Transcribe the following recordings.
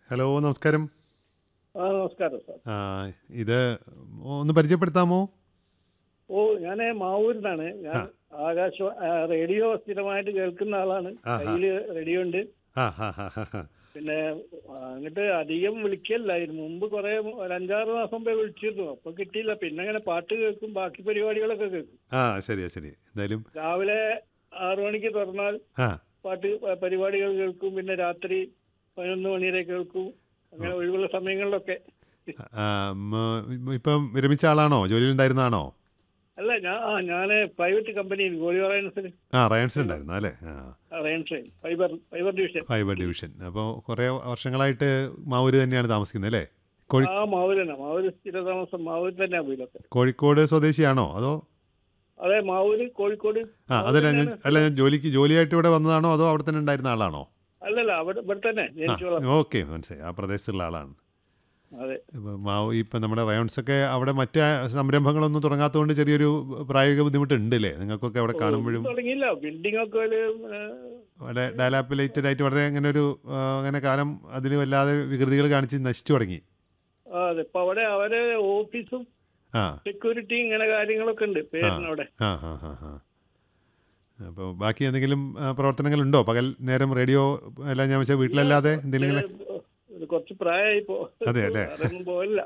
Hello നമസ്കാരം ആ നമസ്കാരം സാർ ആ, ഇത് ഒന്ന് പരിചയപ്പെടുത്താമോ ഓ ഞാൻ മാവൂരിന്നാണ് ഞാൻ ആകാശ ആ, റേഡിയോ സ്ഥിരമായിട്ട് കേൾക്കുന്ന ആളാണ് ആഹാ. കയ്യില് റേഡിയോ ഉണ്ട് ആ ഹാ ഹാ ഹാ ഹാ പിന്നെ ആ, അങ്ങോട്ട് അധികം വിളിക്കല്ലായിരുന്നു മുമ്പ് കുറെ ഒരു അഞ്ചാറ് മാസം മുമ്പേ വിളിച്ചിരുന്നു അപ്പൊ കിട്ടിയില്ല പിന്നെ അങ്ങനെ പാട്ട് കേൾക്കും ബാക്കി പരിപാടികളൊക്കെ കേൾക്കും ആ ശരിയാ ശരി എന്തായാലും രാവിലെ ആറു മണിക്ക് തുറന്നാൽ ആ പാട്ട് പ- പരിപാടികൾ കേൾക്കും പിന്നെ രാത്രി പതിനൊന്ന് മണി വരെ കേൾക്കും അങ്ങനെ ഒഴിവുള്ള സമയങ്ങളിലൊക്കെ ആ, മ- ഇപ്പം വിരമിച്ച ആളാണോ ജോലിയിലുണ്ടായിരുന്നാണോ അല്ല ഞാൻ ആ ഞാൻ പ്രൈവറ്റ് കമ്പനിയിൽ ഗോളി റയൻസിൽ ആ റയൻസിൽ ഉണ്ടായിരുന്നു അല്ലേ ആ Rayons fibre fibre division fibre division അപ്പോൾ കുറേ വർഷങ്ങളായിട്ട് മാവൂര് തന്നെയാണ് താമസിക്കുന്നത് അല്ലേ കോഴി ആ മാവൂര് തന്നെ മാവൂര് സ്ഥിരതാമസം മാവൂര് തന്നെ വീടൊക്കെ കോഴിക്കോട് സ്വദേശിയാണോ അതോ അതെ മാവൂര് കോഴിക്കോട് ആ അതല്ല ഞാൻ അല്ല ഞാൻ ജോലിക്ക് ജോലിയായിട്ട് ഇവിടെ വന്നതാണോ അതോ അവിടെ തന്നെ ഉണ്ടായിരുന്ന ആളാണോ അല്ലല്ല അവിടെ ഇവിടെ തന്നെ ആ ജനിച്ചോളാം ഓക്കെ മനസ്സിലായി ആ പ്രദേശത്തുള്ള ആളാണ് അതെ ഇപ്പം മാവ് ഇപ്പം നമ്മുടെ റയോൺസൊക്കെ അവിടെ മറ്റ് സംരംഭങ്ങളൊന്നും തുടങ്ങാത്തതുകൊണ്ട് ചെറിയൊരു പ്രായോഗിക ബുദ്ധിമുട്ടുണ്ട് അല്ലേ നിങ്ങൾക്കൊക്കെ അവിടെ കാണുമ്പോഴും തുടങ്ങിയില്ല ബിൽഡിംഗ് ഒക്കെ ഒരു ഏ, അവിടെ ഡയലാപ്പിലേറ്റഡ് ആയിട്ട് വളരെ അങ്ങനെ ഒരു ആ, അങ്ങനെ കാലം അതിന് വല്ലാതെ വികൃതികൾ കാണിച്ച് നശിച്ചു തുടങ്ങി ആ, അതെ ഇപ്പൊ അവിടെ അവരെ ഓഫീസും ആ സെക്യൂരിറ്റി ഇങ്ങനെ കാര്യങ്ങളൊക്കെ ഉണ്ട് പേരിനവിടെ ആ ഹാ ഹാ ഹാ അപ്പോൾ ബാക്കി എന്തെങ്കിലും ആ, പ്രവർത്തനങ്ങളുണ്ടോ പകൽ നേരം റേഡിയോ എല്ലാം ഞാൻ വെച്ചാൽ വീട്ടിലല്ലാതെ എന്തെങ്കിലും ഇത് കുറച്ച് പ്രായമായി പോ അതെ, അല്ലേ? അതൊന്നും പോയില്ല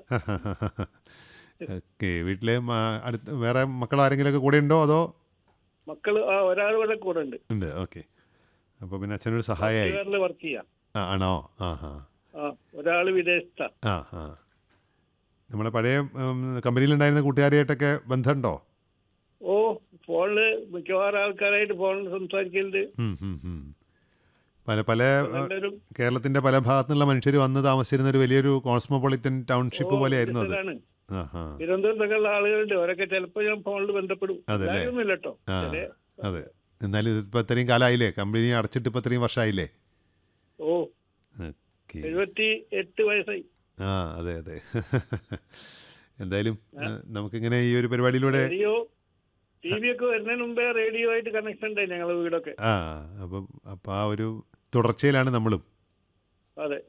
ഓക്കെ വീട്ടിലെ മ- അടുത്ത് വേറെ മക്കൾ ആരെങ്കിലുമൊക്കെ കൂടെ ഉണ്ടോ അതോ മക്കള് ആ ഒരാൾ ഇവിടെ കൂടെ ഉണ്ട് ഉണ്ട് ഓക്കെ അപ്പോൾ പിന്നെ അച്ഛനൊരു സഹായമായി വേറെ വർക്ക് ചെയ്യാം ആ ആണോ ആ ഹാ ആ ഒരാള് വിദേശത്താ ആ ആ നമ്മുടെ പഴയ ഉം, കമ്പനിയിലുണ്ടായിരുന്ന കൂട്ടുകാരിയായിട്ടൊക്കെ ബന്ധമുണ്ടോ ഓ ഫോണില് മിക്കവാറും ആൾക്കാരായിട്ട് ഫോണിൽ സംസാരിക്കലുണ്ട് ഉം, ഉം, ഉം. പല പല നല്ലൊരു കേരളത്തിന്റെ പല ഭാഗത്തു നിന്നുള്ള മനുഷ്യർ വന്ന് താമസിച്ചിരുന്ന ഒരു വലിയൊരു കോസ്മോപൊളിറ്റൻ ടൗൺഷിപ്പ് പോലെ ആയിരുന്നു അത് ഇതാണ്. ആ ആ തിരുവനന്തപുരത്തൊക്കെ ഉള്ള ആളുകളുണ്ട് അവരൊക്കെ ചിലപ്പോ ഞാൻ ഫോണിൽ ബന്ധപ്പെടും അതല്ലേ? എല്ലാവരും ഇല്ല കേട്ടോ ആ ചില അതെ എന്നാലും ഇതിപ്പോൾ ഇത്രയും കാലമായില്ലേ കമ്പനി അടച്ചിട്ട് ഇപ്പോൾ ഇത്രയും വർഷമായില്ലേ ഓ ഓക്കെ എഴുപത്തി എട്ട് വയസ്സായി ആ അതെ അതെ എന്തായാലും ഏഹ്, നമുക്കിങ്ങനെ ഈ ഒരു പരിപാടിയിലൂടെ റേഡിയോ ടി വി ഒക്കെ വരുന്നതിന് മുമ്പേ റേഡിയോ ആയിട്ട് കണക്ഷൻ ഉണ്ടായി ഞങ്ങളെ വീടൊക്കെ ആ അപ്പം അപ്പം ആ ഒരു തുടർച്ചയിലാണ് നമ്മളും അതെ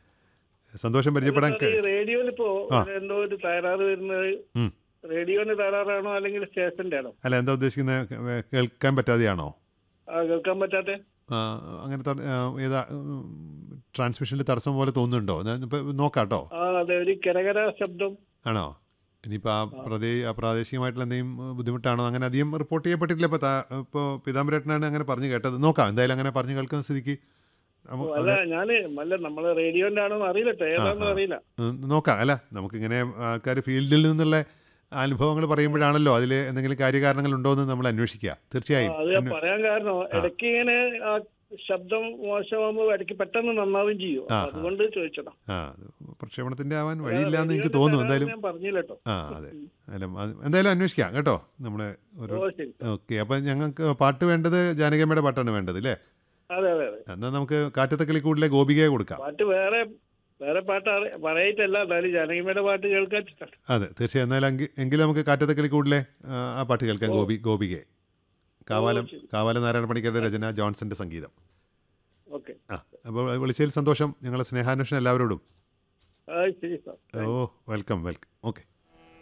സന്തോഷം പരിചയപ്പെടാൻ ഈ റേഡിയോയിൽ ഇപ്പോ ആ. എന്തോ ഒരു തകരാറ് വരുന്നത് ഉം. റേഡിയോന് തകരാറാണോ അല്ലെങ്കിൽ സ്റ്റേഷന്റെ ആണോ അല്ല എന്താ ഉദ്ദേശിക്കുന്നത് കേ- കേൾക്കാൻ പറ്റാതെയാണോ ആ കേൾക്കാൻ പറ്റാത്ത ആ, അങ്ങനെ ത- ആ, ഏതാ ട്രാൻസ്മിഷനിൽ തടസ്സം പോലെ തോന്നുന്നുണ്ടോ ഞാൻ ഇപ്പൊ നോക്കാം കേട്ടോ ആ അതെ ഒരു കരകര ശബ്ദം ആണോ ഇനിയിപ്പോൾ ആ പ്രദേ ആ പ്രാദേശികമായിട്ടുള്ള എന്തെങ്കിലും ഏഹ്, ബുദ്ധിമുട്ടാണോ അങ്ങനെ അധികം റിപ്പോർട്ട് ചെയ്യപ്പെട്ടിട്ടില്ല ഇപ്പോൾ ഇപ്പോൾ പീതാംബരേട്ടനാണ് അങ്ങനെ പറഞ്ഞു കേട്ടത് നോക്കാം എന്തായാലും അങ്ങനെ പറഞ്ഞു കേൾക്കുന്ന സ്ഥിതിക്ക് ഓ, അപ്പൊ അല്ല ഞാന് അല്ല നമ്മള് റേഡിയോന്റെ ആണോ അറിയില്ല ട്ടോ. ഏതാണെന്ന് ആ. അറിയില്ല ഉം, നോക്കാം അല്ല നമുക്കിങ്ങനെ ആൾക്കാർ ഫീൽഡിൽ നിന്നുള്ള അനുഭവങ്ങൾ പറയുമ്പോഴാണല്ലോ അതിൽ എന്തെങ്കിലും കാര്യകാരണങ്ങൾ ഉണ്ടോ എന്ന് നമ്മൾ അന്വേഷിക്കുക തീർച്ചയായും ആ, അത് ഞാൻ അന്വേ- പറയാൻ കാരണം ഇടയ്ക്ക് ഇങ്ങനെ ആ ശബ്ദം മോശമാകുമ്പോൾ ഇടയ്ക്ക് പെട്ടെന്ന് നന്നാവുകയും ചെയ്യും ആ, ആ. അതുകൊണ്ട് ചോദിച്ചതാ ആ അത് പ്രക്ഷേപണത്തിന്റെ ആവാൻ വഴിയില്ല എന്ന് എനിക്ക് തോന്നുന്നു എന്തായാലും ഞാൻ പറഞ്ഞില്ല കേട്ടോ ആ അതെ അല്ല അത് എന്തായാലും അന്വേഷിക്കാം കേട്ടോ നമ്മുടെ ഒരു ഓ ശരി ഓക്കെ അപ്പം ഞങ്ങൾക്ക് പാട്ട് വേണ്ടത് ജാനകിയമ്മയുടെ പാട്ടാണ് വേണ്ടത് അല്ലേ അതെ അതെ അതെ എന്നാൽ നമുക്ക് കാറ്റത്തെ കളിക്കൂടിലെ ഗോപികയെ കൊടുക്കാം പാട്ട് വേറെ വേറെ പാട്ട് അറി- പറയിട്ടല്ല എന്നാലും ജാനകിമയുടെ പാട്ട് കേൾക്കാൻ ഇഷ്ടാണ്. അതെ തീർച്ചയായും എന്നാൽ എങ്കിൽ എങ്കിൽ നമുക്ക് കാറ്റത്തെ കളിക്കൂടിലെ ആ, ആ പാട്ട് കേൾക്കാം ഗോപി ഗോപികയെ കാവാലം ശരി. കാവാലം നാരായണ പണിക്കരുടെ രചന ജോൺസന്റെ സംഗീതം ഓക്കെ ആ അപ്പോൾ വിളിച്ചതിൽ സന്തോഷം ഞങ്ങളെ സ്നേഹാന്വേഷണം എല്ലാവരോടും ആ ശരി സാർ ഓ വെൽക്കം വെൽക്കം ഓക്കെ